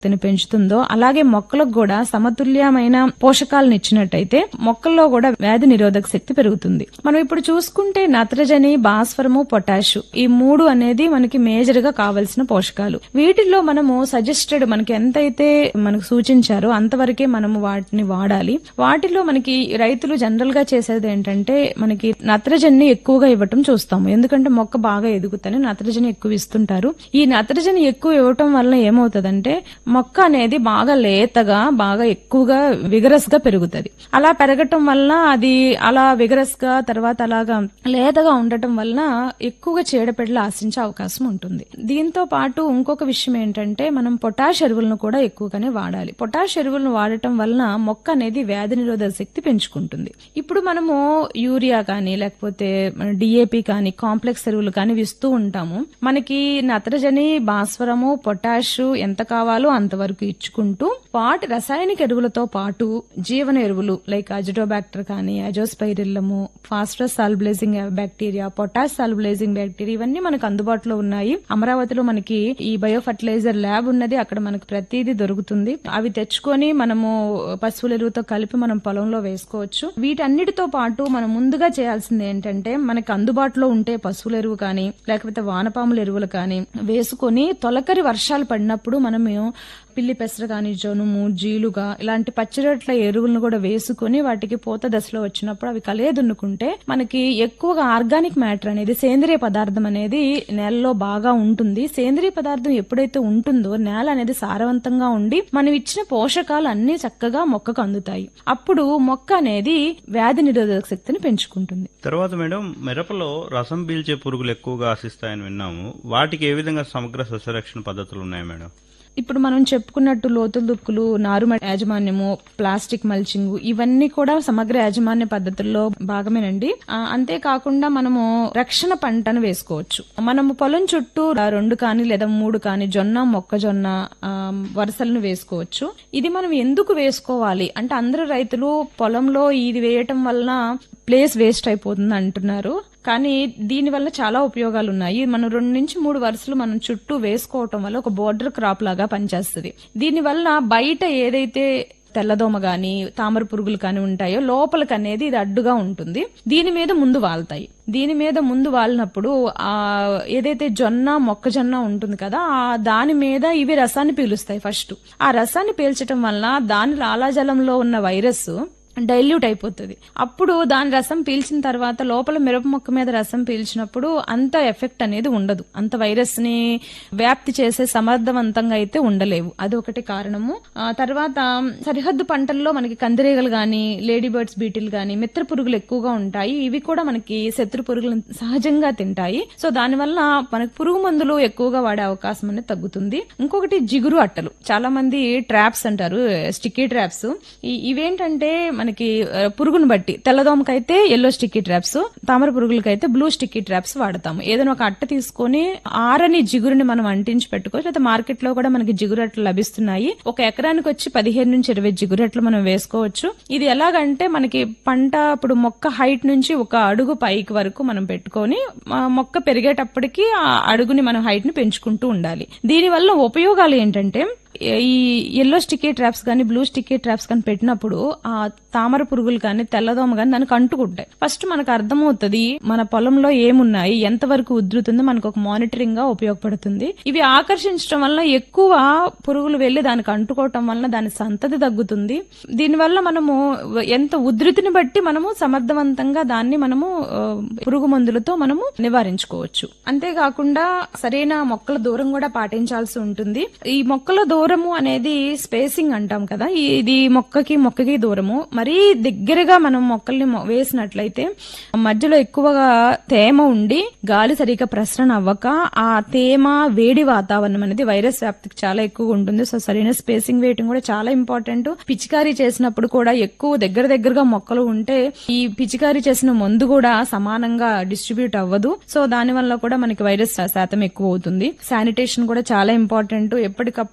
శక్తిని పెంచుతుందో అలాగే మొక్కలకు కూడా సమతుల్యమైన పోషకాలను ఇచ్చినట్టయితే మొక్కల్లో కూడా వ్యాధి నిరోధక శక్తి పెరుగుతుంది మనం ఇప్పుడు చూసుకుంటే నత్రజని భాస్వరము పొటాష్ ఈ మూడు అనేది మనకి మేజర్ గా కావలసిన పోషకాలు వీటిల్లో మనము సజెస్టెడ్ మనకి ఎంతైతే మనకు సూచించారో అంతవరకే మనము వాటిని వాడాలి వాటిలో మనకి రైతులు జనరల్ గా చేసేది ఏంటంటే మనకి నత్రజని ఎక్కువగా ఇవ్వటం చూస్తాము ఎందుకంటే మొక్క బాగా ఎదుగుతని నత్రజని ఎక్కువ ఇస్తుంటారు ఈ నత్రజని ఎక్కువ ఇవ్వటం వల్ల ఏమవుతుందంటే మొక్క అనేది బాగా లేతగా బాగా ఎక్కువగా విగరస్ గా పెరుగుతుంది అలా పెరగటం వల్ల అది అలా విగరస్ గా తర్వాత అలాగా లేతగా ఉండటం వల్ల ఎక్కువగా చీడపెడలు ఆశించే అవకాశం ఉంటుంది దీంతో పాటు ఇంకొక విషయం ఏంటంటే మనం పొటాష్ ఎరువులను కూడా ఎక్కువగానే వాడాలి పొటాష్ ఎరువులను వాడటం వలన మొక్క అనేది వ్యాధి నిరోధక శక్తి పెంచుకుంటుంది ఇప్పుడు మనము యూరియా కానీ లేకపోతే డిఏపి కానీ కాంప్లెక్స్ ఎరువులు కానీ ఇస్తూ ఉంటాము మనకి నత్రజని భాస్వరము పొటాష్ ఎంత కావాలో అంతవరకు ఇచ్చుకుంటూ వాటి రసాయనిక ఎరువులతో పాటు జీవన ఎరువులు లైక్ అజిటోబాక్టర్ కానీ azospirillum phosphorus solubilising bacteria potash solubilising bacteria ఇవన్నీ మనకు అందుబాటులో ఉన్నాయి అమరావతిలో మనకి ఈ బయో ఫర్టిలైజర్ ల్యాబ్ ఉన్నది అక్కడ మనకు ప్రతిదీ దొరుకుతుంది అవి తెచ్చుకొని మనము పశువుల ఎరువుతో కలిపి మనం పొలంలో వేసుకోవచ్చు వీటన్నిటితో పాటు మనం ముందుగా చేయాల్సింది ఏంటంటే మనకి అందుబాటులో ఉంటే పశువుల ఎరువు కానీ లేకపోతే వానపాముల ఎరువులు కానీ వేసుకొని తొలకరి వర్షాలు పడినప్పుడు మనము పిల్లి పెసర కానీ జనుము జీలుగా ఇలాంటి పచ్చిరొట్ల ఎరువులను కూడా వేసుకొని వాటికి పూత దశలో వచ్చినప్పుడు అవి కలియదున్నుకుంటే మనకి ఎక్కువగా ఆర్గానిక్ మ్యాటర్ అనేది సేంద్రియ పదార్థం అనేది నేలలో బాగా ఉంటుంది సేంద్రియ పదార్థం ఎప్పుడైతే ఉంటుందో నేల అనేది సారవంతంగా ఉండి మనం ఇచ్చిన పోషకాలు అన్ని చక్కగా మొక్కకు అందుతాయి అప్పుడు మొక్క అనేది వ్యాధి నిరోధక శక్తిని పెంచుకుంటుంది తర్వాత మేడం మిరపలో రసం పీల్చే పురుగులు ఎక్కువగా ఆశిస్తాయని విన్నాము వాటికి ఏ విధంగా సమగ్ర సస్యరక్షణ పద్ధతులు ఉన్నాయి మేడం ఇప్పుడు మనం చెప్పుకున్నట్టు లోతుల దుక్కులు నారుమ యాజమాన్యము ప్లాస్టిక్ మల్చింగ్ ఇవన్నీ కూడా సమగ్ర యాజమాన్య పద్ధతుల్లో భాగమేనండి ఆ, అంతేకాకుండా మనము రక్షణ పంటను వేసుకోవచ్చు మనము పొలం చుట్టూ ఆ రెండు కానీ లేదా మూడు కానీ జొన్న మొక్కజొన్న ఆ, వరుసలను వేసుకోవచ్చు ఇది మనం ఎందుకు వేసుకోవాలి అంటే అందరూ రైతులు పొలంలో ఇది వేయటం వలన ప్లేస్ వేస్ట్ అయిపోతుంది అంటున్నారు కానీ దీని వల్ల చాలా ఉపయోగాలు ఉన్నాయి మనం రెండు నుంచి మూడు వరుసలు మనం చుట్టూ వేసుకోవటం వల్ల ఒక బోర్డర్ క్రాప్ లాగా పనిచేస్తుంది దీని వల్ల బయట ఏదైతే తెల్లదోమ గాని తామర పురుగులు కానీ ఉంటాయో లోపలికి అనేది ఇది అడ్డుగా ఉంటుంది దీని మీద ముందు వాళ్తాయి దీని మీద ముందు వాలినప్పుడు ఆ ఏదైతే జొన్న మొక్కజొన్న ఉంటుంది కదా ఆ దాని మీద ఇవి రసాన్ని పీలుస్తాయి ఫస్ట్ ఆ రసాన్ని పీల్చడం వల్ల దాని లాలాజలంలో ఉన్న వైరస్ డైల్యూట్ అయిపోతుంది అప్పుడు దాని రసం పీల్చిన తర్వాత లోపల మిరప మొక్క మీద రసం పీల్చినప్పుడు అంత ఎఫెక్ట్ అనేది ఉండదు అంత వైరస్ ని వ్యాప్తి చేసే సమర్థవంతంగా అయితే ఉండలేవు అది ఒకటి కారణము ఆ తర్వాత సరిహద్దు పంటల్లో మనకి కందిరీగలు గాని లేడీ బర్డ్స్ బీటిల్ గాని మిత్ర పురుగులు ఎక్కువగా ఉంటాయి ఇవి కూడా మనకి శత్రు పురుగులు సహజంగా తింటాయి సో దానివల్ల మనకి పురుగు మందులు ఎక్కువగా వాడే అవకాశం అనేది తగ్గుతుంది ఇంకొకటి జిగురు అట్టలు చాలా మంది ట్రాప్స్ అంటారు స్టిక్కీ ట్రాప్స్ ఇవేంటంటే మనకి ఆ, పురుగును బట్టి తెల్లదోమకైతే ఎల్లో స్టిక్కీ ట్రాప్స్ తామర పురుగులకైతే బ్లూ స్టిక్కీ ట్రాప్స్ వాడతాము ఏదైనా ఒక అట్ట తీసుకొని ఆరని జిగురుని మనం అంటించి పెట్టుకోవచ్చు లేదా మార్కెట్ లో కూడా మనకి జిగురట్లు లభిస్తున్నాయి ఒక ఎకరానికి వచ్చి పదిహేను నుంచి ఇరవై జిగురట్లు మనం వేసుకోవచ్చు ఇది ఎలాగంటే మనకి పంట ఇప్పుడు మొక్క హైట్ నుంచి ఒక అడుగు పైకి వరకు మనం పెట్టుకొని ఆ మొక్క పెరిగేటప్పటికి ఆ అడుగుని మనం హైట్ ని పెంచుకుంటూ ఉండాలి దీని వల్ల ఉపయోగాలు ఏంటంటే ఈ ఎల్లో స్టిక్కీ ట్రాప్స్ కానీ బ్లూ స్టిక్కీ ట్రాప్స్ కానీ పెట్టినప్పుడు ఆ తామర పురుగులు కానీ తెల్లదోమ కానీ దానికి అంటుకుంటాయి ఫస్ట్ మనకు అర్థమవుతుంది మన పొలంలో ఏమున్నాయి ఎంతవరకు ఉధృతుందో మనకు ఒక మానిటరింగ్ గా ఉపయోగపడుతుంది ఇవి ఆకర్షించడం వల్ల ఎక్కువ పురుగులు వెళ్లి దానికి అంటుకోవటం వలన దాని సంతతి తగ్గుతుంది దీనివల్ల మనము ఎంత ఉధృతిని బట్టి మనము సమర్థవంతంగా దాన్ని మనము ఆ, పురుగు మందులతో మనము నివారించుకోవచ్చు అంతేకాకుండా సరైన మొక్కల దూరం కూడా పాటించాల్సి ఉంటుంది ఈ మొక్కల దూరము అనేది స్పేసింగ్ అంటాం కదా ఈ- ఇది మొక్కకి మొక్కకి దూరము మరీ దగ్గరగా మనం మొక్కల్ని మొ- వేసినట్లయితే మధ్యలో ఎక్కువగా తేమ ఉండి గాలి సరిగా ప్రసరణ అవ్వక ఆ తేమ వేడి వాతావరణం అనేది వైరస్ వ్యాప్తికి చాలా ఎక్కువగా ఉంటుంది సో సరైన స్పేసింగ్ వేయటం కూడా చాలా ఇంపార్టెంట్ పిచికారీ చేసినప్పుడు కూడా ఎక్కువ దగ్గర దగ్గరగా మొక్కలు ఉంటే ఈ పిచికారీ చేసిన మందు కూడా సమానంగా డిస్ట్రిబ్యూట్ అవ్వదు సో దాని వల్ల కూడా మనకి వైరస్ శాతం ఎక్కువ అవుతుంది శానిటేషన్ కూడా చాలా ఇంపార్టెంట్ ఎప్పటికప్పుడు వైరస్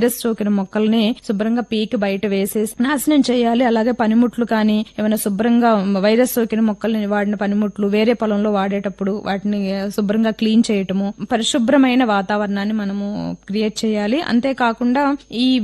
వైరస్ సోకిన మొక్కల్ని శుభ్రంగా పీకి బయట వేసేసి నాశనం చేయాలి అలాగే పనిముట్లు కానీ ఏమైనా శుభ్రంగా వైరస్ సోకిన మొక్కల్ని వాడిన పనిముట్లు వేరే పొలంలో వాడేటప్పుడు వాటిని శుభ్రంగా క్లీన్ చేయటము పరిశుభ్రమైన వాతావరణాన్ని మనము క్రియేట్ చేయాలి అంతేకాకుండా ఈ